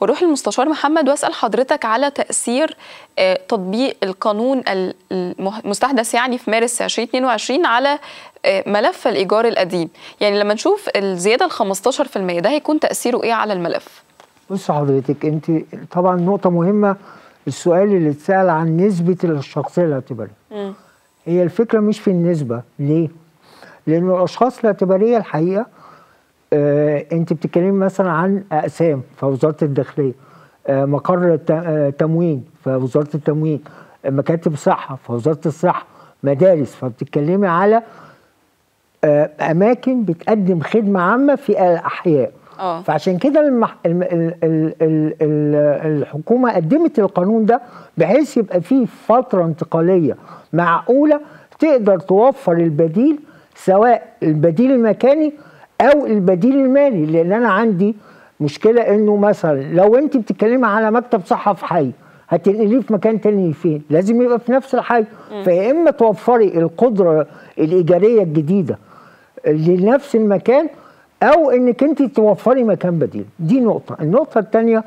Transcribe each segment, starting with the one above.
واروح للمستشار محمد واسال حضرتك على تاثير آه، تطبيق القانون ال- المستحدث يعني في مارس 2022 على آه، ملف الايجار القديم يعني لما نشوف الزياده ال 15% ده هيكون تاثيره ايه على الملف بص حضرتك انت طبعا نقطة مهمة السؤال اللي اتسأل عن نسبة الشخصية الاعتبارية هي الفكرة مش في النسبة ليه؟ لأن الأشخاص الاعتبارية الحقيقة آه انت بتتكلمي مثلا عن أقسام في وزارة الداخلية آه مقر الت- آه تموين في وزارة التموين آه مكاتب صحة في وزارة الصحة مدارس فبتتكلمي على آه أماكن بتقدم خدمة عامة في الأحياء اه فعشان كده المح... الم... ال... ال... ال... ال... الحكومه قدمت القانون ده بحيث يبقى فيه فتره انتقاليه معقوله تقدر توفر البديل سواء البديل المكاني او البديل المالي لان انا عندي مشكله انه مثلا لو انت بتتكلمي على مكتب صحه في حي هتنقليه في مكان تاني فين؟ لازم يبقى في نفس الحي فيا اما توفري القدره الايجاريه الجديده لنفس المكان او انك انت توفري مكان بديل دي نقطه النقطه الثانيه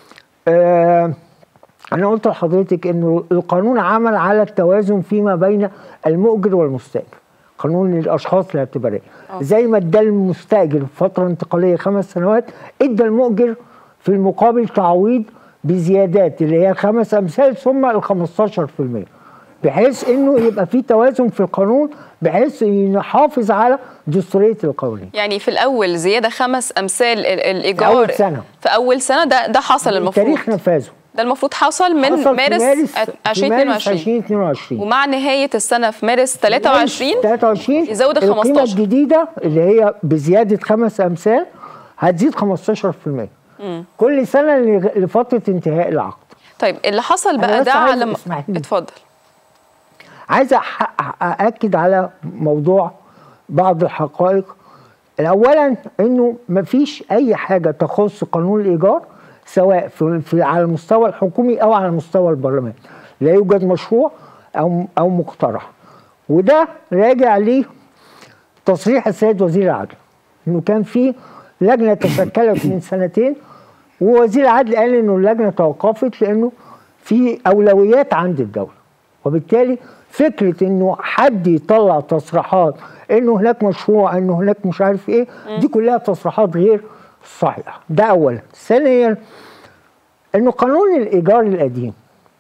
آه انا قلت لحضرتك انه القانون عمل على التوازن فيما بين المؤجر والمستاجر قانون الاشخاص الاعتباريه زي ما ادى المستاجر فتره انتقاليه خمس سنوات ادى المؤجر في المقابل تعويض بزيادات اللي هي خمس امثال ثم ال 15% بحيث انه يبقى في توازن في القانون بحيث نحافظ على دستوريه القوانين يعني في الاول زياده خمس امثال ال- الايجار أول سنة. في اول سنه ده ده حصل المفروض تاريخ نفاذه ده المفروض حصل من حصل في مارس, مارس في مارس 2022 2022 ومع نهايه السنه في مارس 23 23 يزود ال القيمه 15 الجديده اللي هي بزياده خمس امثال هتزيد 15% كل سنه لغ- لفتره انتهاء العقد طيب اللي حصل أنا بقى بس ده عايز- على م- اسمحي لي. اتفضل عايز أح- أأكد على موضوع بعض الحقائق أولا إنه مفيش أي حاجة تخص قانون الإيجار سواء في, في على المستوى الحكومي أو على مستوى البرلمان لا يوجد مشروع أو أو مقترح وده راجع ليه تصريح السيد وزير العدل إنه كان في لجنة تشكلت من سنتين ووزير العدل قال إنه اللجنة توقفت لأنه في أولويات عند الدولة وبالتالي فكره انه حد يطلع تصريحات انه هناك مشروع انه هناك مش عارف ايه دي كلها تصريحات غير صحيحه ده اولا ثانيا انه قانون الايجار القديم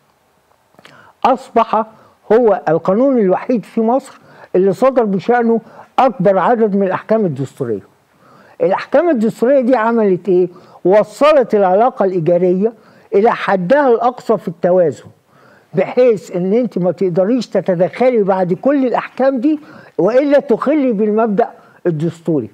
اصبح هو القانون الوحيد في مصر اللي صدر بشانه اكبر عدد من الاحكام الدستوريه الاحكام الدستوريه دي عملت ايه وصلت العلاقه الايجاريه الى حدها الاقصى في التوازن بحيث ان انت ما تقدريش تتدخلي بعد كل الاحكام دي والا تخلي بالمبدا الدستوري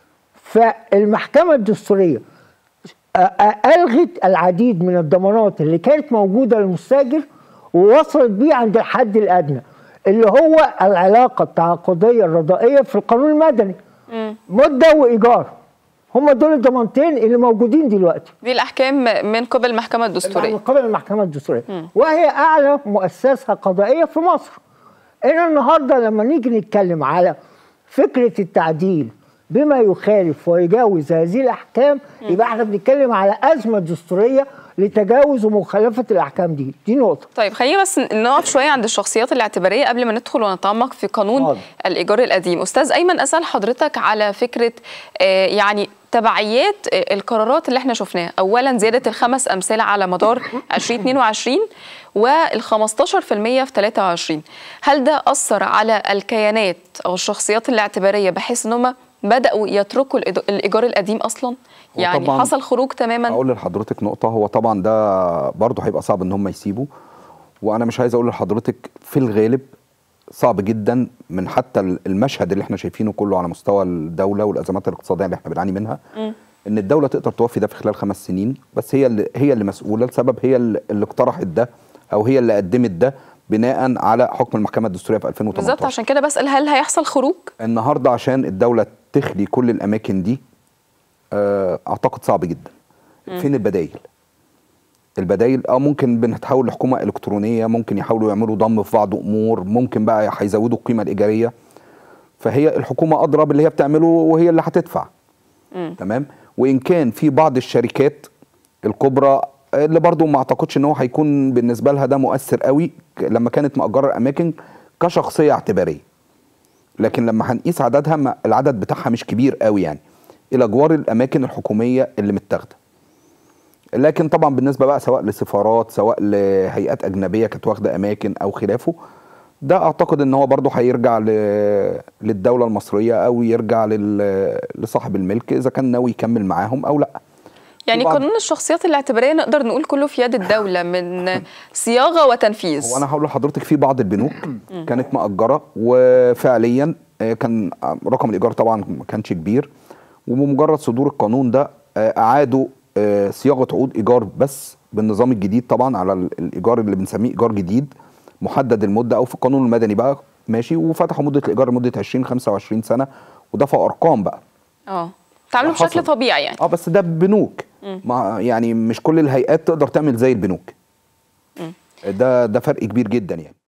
فالمحكمه الدستوريه أ- أ- الغت العديد من الضمانات اللي كانت موجوده للمستاجر ووصلت بيه عند الحد الادنى اللي هو العلاقه التعاقديه الرضائيه في القانون المدني مده وايجار هم دول الضمانتين اللي موجودين دلوقتي دي الاحكام من قبل المحكمه من الدستوريه قبل المحكمة الدستورية وهي أعلى مؤسسة قضائية في مصر إن النهاردة لما نيجي نتكلم على فكرة التعديل بما يخالف ويجاوز هذه الأحكام يبقى احنا بنتكلم على أزمة دستورية لتجاوز ومخالفة الأحكام دي دي نقطة طيب خلينا بس نقف شويه عند الشخصيات الاعتباريه قبل ما ندخل ونتعمق في قانون حاضر. الايجار القديم استاذ ايمن اسال حضرتك على فكره آه، يعني تبعيات آه، القرارات اللي احنا شفناها اولا زياده الخمس امثال على مدار 2022 وال 15% في 23 هل ده اثر على الكيانات او الشخصيات الاعتباريه بحيث ان هم بداوا يتركوا الإيد- الايجار القديم اصلا يعني طبعاً حصل خروج تماما اقول لحضرتك نقطه هو طبعا ده برضه هيبقى صعب ان هم يسيبوا وانا مش عايز اقول لحضرتك في الغالب صعب جدا من حتى المشهد اللي احنا شايفينه كله على مستوى الدوله والازمات الاقتصاديه اللي احنا بنعاني منها ان الدوله تقدر توفي ده في خلال خمس سنين بس هي اللي هي اللي مسؤوله لسبب هي اللي اللي اقترحت ده او هي اللي قدمت ده بناء على حكم المحكمه الدستوريه في 2018 بالظبط عشان كده بسال هل هيحصل خروج النهارده عشان الدوله تخلي كل الاماكن دي آه، اعتقد صعب جدا فين البدايل البدايل اه ممكن بنتحول لحكومه الكترونيه ممكن يحاولوا يعملوا ضم في بعض امور ممكن بقى هيزودوا القيمه الايجاريه فهي الحكومه ادرى باللي هي بتعمله وهي اللي هتدفع تمام وان كان في بعض الشركات الكبرى اللي برضو ما اعتقدش ان هو هيكون بالنسبه لها ده مؤثر قوي ك- لما كانت مأجره الاماكن كشخصيه اعتباريه لكن لما هنقيس عددها ما- العدد بتاعها مش كبير قوي يعني الى جوار الاماكن الحكوميه اللي متاخده لكن طبعا بالنسبه بقى سواء لسفارات سواء لهيئات اجنبيه كانت واخده اماكن او خلافه ده اعتقد ان هو برضه هيرجع ل... للدوله المصريه او يرجع لل... لصاحب الملك اذا كان ناوي يكمل معاهم او لا يعني بعض- قانون الشخصيات الاعتباريه نقدر نقول كله في يد الدوله من صياغه وتنفيذ هو انا هقول لحضرتك في بعض البنوك كانت مأجرة وفعليا آه، كان رقم الإيجار طبعا ما كانش كبير وبمجرد صدور القانون ده آه، أعادوا آه، صياغة عقود إيجار بس بالنظام الجديد طبعا على ال- الإيجار اللي بنسميه إيجار جديد محدد المدة أو في القانون المدني بقى ماشي وفتحوا مدة الإيجار لمدة 20 25 سنة ودفعوا أرقام بقى اه تعاملوا بشكل حصل. طبيعي يعني اه بس ده بنوك مع يعني مش كل الهيئات تقدر تعمل زي البنوك ده ده فرق كبير جدا يعني